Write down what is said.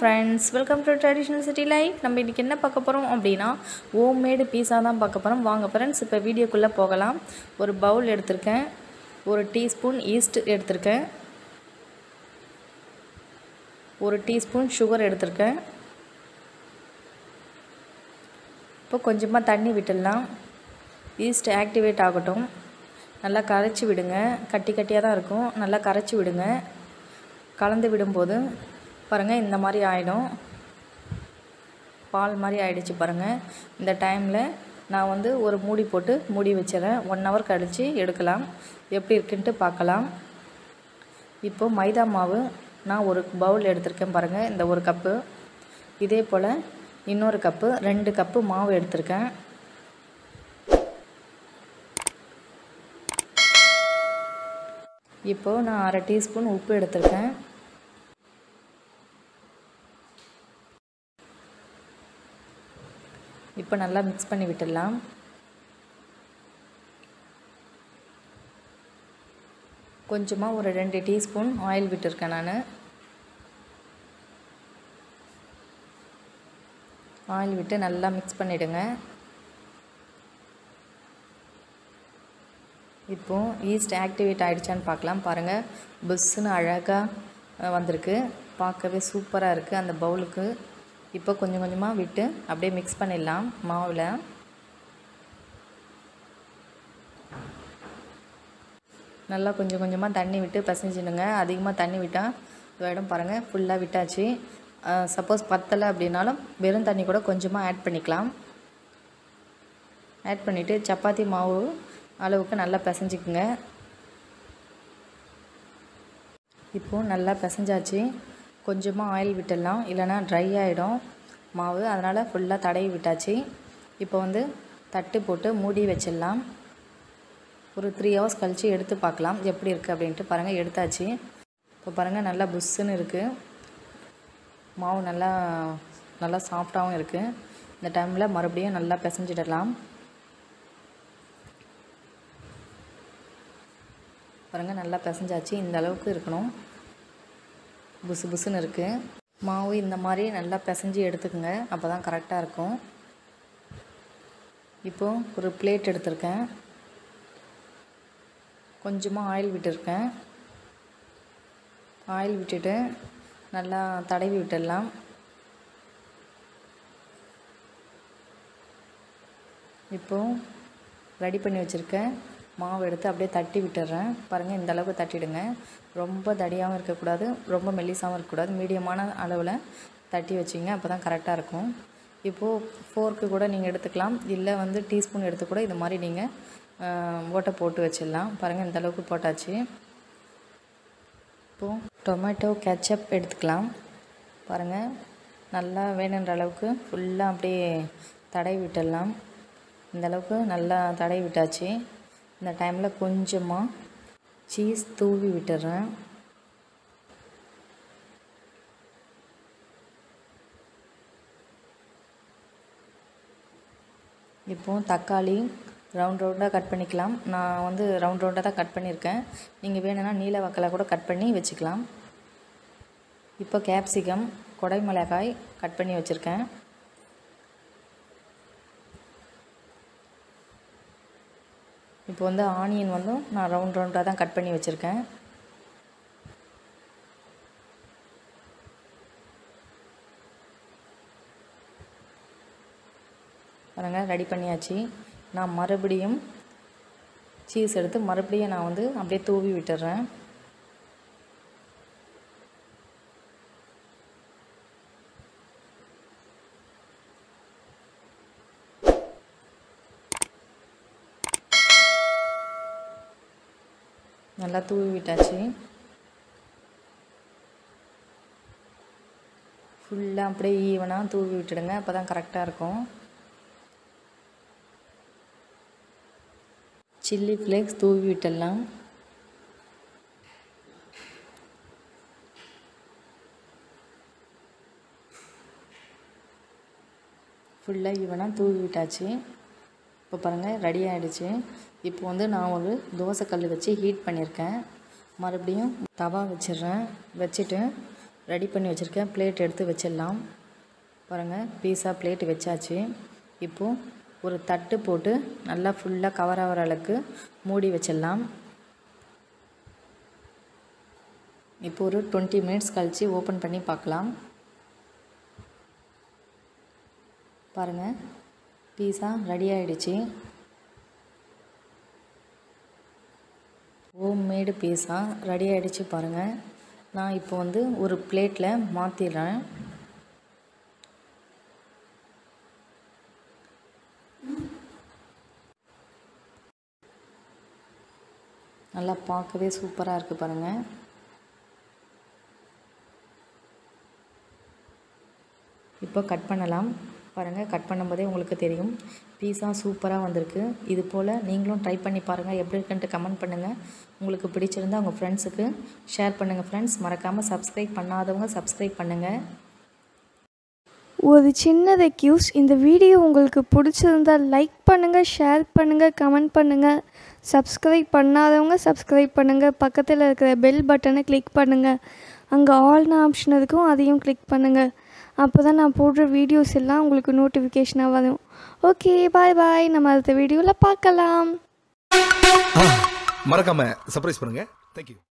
friends welcome to traditional city life நம்ம இன்றைக்கி என்ன பார்க்க போகிறோம் அப்படின்னா ஹோம் மேடு பீஸா தான் பார்க்க போகிறோம் வாங்க ஃப்ரெண்ட்ஸ் இப்போ வீடியோக்குள்ளே போகலாம் ஒரு பவுல் எடுத்திருக்கேன் ஒரு டீஸ்பூன் ஈஸ்ட் எடுத்திருக்கேன் ஒரு டீஸ்பூன் சுகர் எடுத்திருக்கேன் இப்போ கொஞ்சமாக தண்ணி விட்டுடலாம் ஈஸ்ட் ஆக்டிவேட் ஆகட்டும் நல்லா கரைச்சி விடுங்க கட்டி கட்டியாக தான் இருக்கும் நல்லா கரைச்சி விடுங்க கலந்து விடும்போது பாருங்கள் இந்த மாதிரி ஆகிடும் பால் மாதிரி ஆகிடுச்சு பாருங்கள் இந்த டைமில் நான் வந்து ஒரு மூடி போட்டு மூடி வச்சிடறேன் ஒன் ஹவர் கழித்து எடுக்கலாம் எப்படி இருக்குன்ட்டு பார்க்கலாம் இப்போ மைதா மாவு நான் ஒரு பவுல் எடுத்திருக்கேன் பாருங்கள் இந்த ஒரு கப்பு இதே போல் இன்னொரு கப்பு ரெண்டு கப்பு மாவு எடுத்திருக்கேன் இப்போது நான் அரை டீஸ்பூன் உப்பு எடுத்திருக்கேன் இப்போ நல்லா மிக்ஸ் பண்ணி விட்டுடலாம் கொஞ்சமாக ஒரு ரெண்டு டீஸ்பூன் ஆயில் விட்டுருக்கேன் நான் ஆயில் விட்டு நல்லா மிக்ஸ் பண்ணிவிடுங்க இப்போது ஈஸ்ட் ஆக்டிவேட் ஆகிடுச்சான்னு பார்க்கலாம் பாருங்கள் புஷ்ஷுன்னு அழகாக வந்திருக்கு பார்க்கவே சூப்பராக இருக்குது அந்த பவுலுக்கு இப்போ கொஞ்சம் கொஞ்சமாக விட்டு அப்படியே மிக்ஸ் பண்ணிடலாம் மாவில் நல்லா கொஞ்சம் கொஞ்சமாக தண்ணி விட்டு பிசைஞ்சிடுங்க அதிகமாக தண்ணி விட்டால் இடம் பாருங்கள் ஃபுல்லாக விட்டாச்சு சப்போஸ் பத்தலை அப்படின்னாலும் வெறும் தண்ணி கூட கொஞ்சமாக ஆட் பண்ணிக்கலாம் ஆட் பண்ணிவிட்டு சப்பாத்தி மாவு அளவுக்கு நல்லா பிசைஞ்சிக்குங்க இப்போது நல்லா பிசைஞ்சாச்சு கொஞ்சமாக ஆயில் விட்டுடலாம் இல்லைனா ட்ரை ஆகிடும் மாவு அதனால் ஃபுல்லாக தடவி விட்டாச்சு இப்போ வந்து தட்டு போட்டு மூடி வச்சிடலாம் ஒரு த்ரீ ஹவர்ஸ் கழித்து எடுத்து பார்க்கலாம் எப்படி இருக்குது அப்படின்ட்டு பாருங்கள் எடுத்தாச்சு இப்போ பாருங்கள் நல்லா புஷ்ஷுன்னு இருக்குது மாவு நல்லா நல்லா சாஃப்டாகவும் இருக்குது இந்த டைமில் மறுபடியும் நல்லா பிசைஞ்சிடலாம் பாருங்கள் நல்லா பிசைஞ்சாச்சு இந்த அளவுக்கு இருக்கணும் புசு புசுன்னு இருக்குது மாவு இந்த மாதிரி நல்லா பிசைஞ்சு எடுத்துக்கோங்க அப்போ தான் கரெக்டாக இருக்கும் இப்போது ஒரு பிளேட் எடுத்திருக்கேன் கொஞ்சமாக ஆயில் விட்டுருக்கேன் ஆயில் விட்டுட்டு நல்லா தடவி விட்டுடலாம் இப்போது ரெடி பண்ணி வச்சுருக்கேன் மாவு எடுத்து அப்படியே தட்டி விட்டுறேன் பாருங்கள் இந்த அளவுக்கு தட்டிடுங்க ரொம்ப தடியாகவும் இருக்கக்கூடாது ரொம்ப மெல்லிசாகவும் இருக்கக்கூடாது மீடியமான அளவில் தட்டி வச்சிங்க அப்போ தான் கரெக்டாக இருக்கும் இப்போது ஃபோர்க்கு கூட நீங்கள் எடுத்துக்கலாம் இல்லை வந்து டீஸ்பூன் எடுத்து கூட இது மாதிரி நீங்கள் ஓட்டை போட்டு வச்சிடலாம் பாருங்கள் இந்த அளவுக்கு போட்டாச்சு இப்போது டொமேட்டோ கெச்சப் எடுத்துக்கலாம் பாருங்கள் நல்லா வேணுன்ற அளவுக்கு ஃபுல்லாக அப்படியே தடவி விட்டுடலாம் இந்த அளவுக்கு நல்லா தடவி விட்டாச்சு இந்த டைமில் கொஞ்சமாக சீஸ் தூவி விட்டுறேன் இப்போது தக்காளி ரவுண்ட் ரவுண்டாக கட் பண்ணிக்கலாம் நான் வந்து ரவுண்ட் ரவுண்டாக தான் கட் பண்ணியிருக்கேன் நீங்கள் வேணும்னா நீல வக்கலை கூட கட் பண்ணி வச்சுக்கலாம் இப்போ கேப்சிகம் கொடை மிளகாய் கட் பண்ணி வச்சுருக்கேன் இப்போ வந்து ஆனியன் வந்து நான் ரவுண்ட் ரவுண்டாக தான் கட் பண்ணி வச்சுருக்கேன் பாருங்கள் ரெடி பண்ணியாச்சு நான் மறுபடியும் சீஸ் எடுத்து மறுபடியும் நான் வந்து அப்படியே தூவி விட்டுறேன் நல்லா தூவி விட்டாச்சு ஃபுல்லாக அப்படியே ஈவனாக தூவி விட்டுடுங்க அப்போ தான் கரெக்டாக இருக்கும் சில்லி ஃப்ளேக்ஸ் தூவி விட்டுடலாம் ஃபுல்லாக ஈவனாக தூவி விட்டாச்சு இப்போ பாருங்கள் ரெடி ஆகிடுச்சு இப்போ வந்து நான் ஒரு தோசைக்கல் வச்சு ஹீட் பண்ணியிருக்கேன் மறுபடியும் தவா வச்சிடுறேன் வச்சுட்டு ரெடி பண்ணி வச்சுருக்கேன் பிளேட் எடுத்து வச்சிடலாம் பாருங்கள் பீஸா பிளேட் வச்சாச்சு இப்போது ஒரு தட்டு போட்டு நல்லா ஃபுல்லாக கவர் ஆகிற அளவுக்கு மூடி வச்சிடலாம் இப்போ ஒரு டுவெண்ட்டி மினிட்ஸ் கழித்து ஓப்பன் பண்ணி பார்க்கலாம் பாருங்கள் பீஸா ரெடி ஆகிடுச்சு ஹோம் மேடு பீஸா ரெடி ஆகிடுச்சு பாருங்கள் நான் இப்போ வந்து ஒரு பிளேட்டில் மாற்றிடுறேன் நல்லா பார்க்கவே சூப்பராக இருக்குது பாருங்கள் இப்போ கட் பண்ணலாம் பாருங்கள் கட் பண்ணும்போதே உங்களுக்கு தெரியும் பீஸா சூப்பராக வந்திருக்கு இது போல் நீங்களும் ட்ரை பண்ணி பாருங்கள் எப்படி இருக்குன்ட்டு கமெண்ட் பண்ணுங்கள் உங்களுக்கு பிடிச்சிருந்தா உங்கள் ஃப்ரெண்ட்ஸுக்கு ஷேர் பண்ணுங்கள் ஃப்ரெண்ட்ஸ் மறக்காமல் சப்ஸ்கிரைப் பண்ணாதவங்க சப்ஸ்கிரைப் பண்ணுங்கள் ஒரு சின்ன ரெக்யூஸ் இந்த வீடியோ உங்களுக்கு பிடிச்சிருந்தால் லைக் பண்ணுங்கள் ஷேர் பண்ணுங்கள் கமெண்ட் பண்ணுங்கள் சப்ஸ்கிரைப் பண்ணாதவங்க சப்ஸ்கிரைப் பண்ணுங்கள் பக்கத்தில் இருக்கிற பெல் பட்டனை கிளிக் பண்ணுங்கள் அங்கே ஆல்னு ஆப்ஷன் இருக்கும் அதையும் கிளிக் பண்ணுங்கள் அப்போ தான் நான் போடுற வீடியோஸ் எல்லாம் உங்களுக்கு நோட்டிஃபிகேஷனாக வரும் ஓகே பாய் பாய் நம்ம அடுத்த வீடியோவில் பார்க்கலாம் மறக்காம சர்ப்ரைஸ் பண்ணுங்க தேங்க்யூ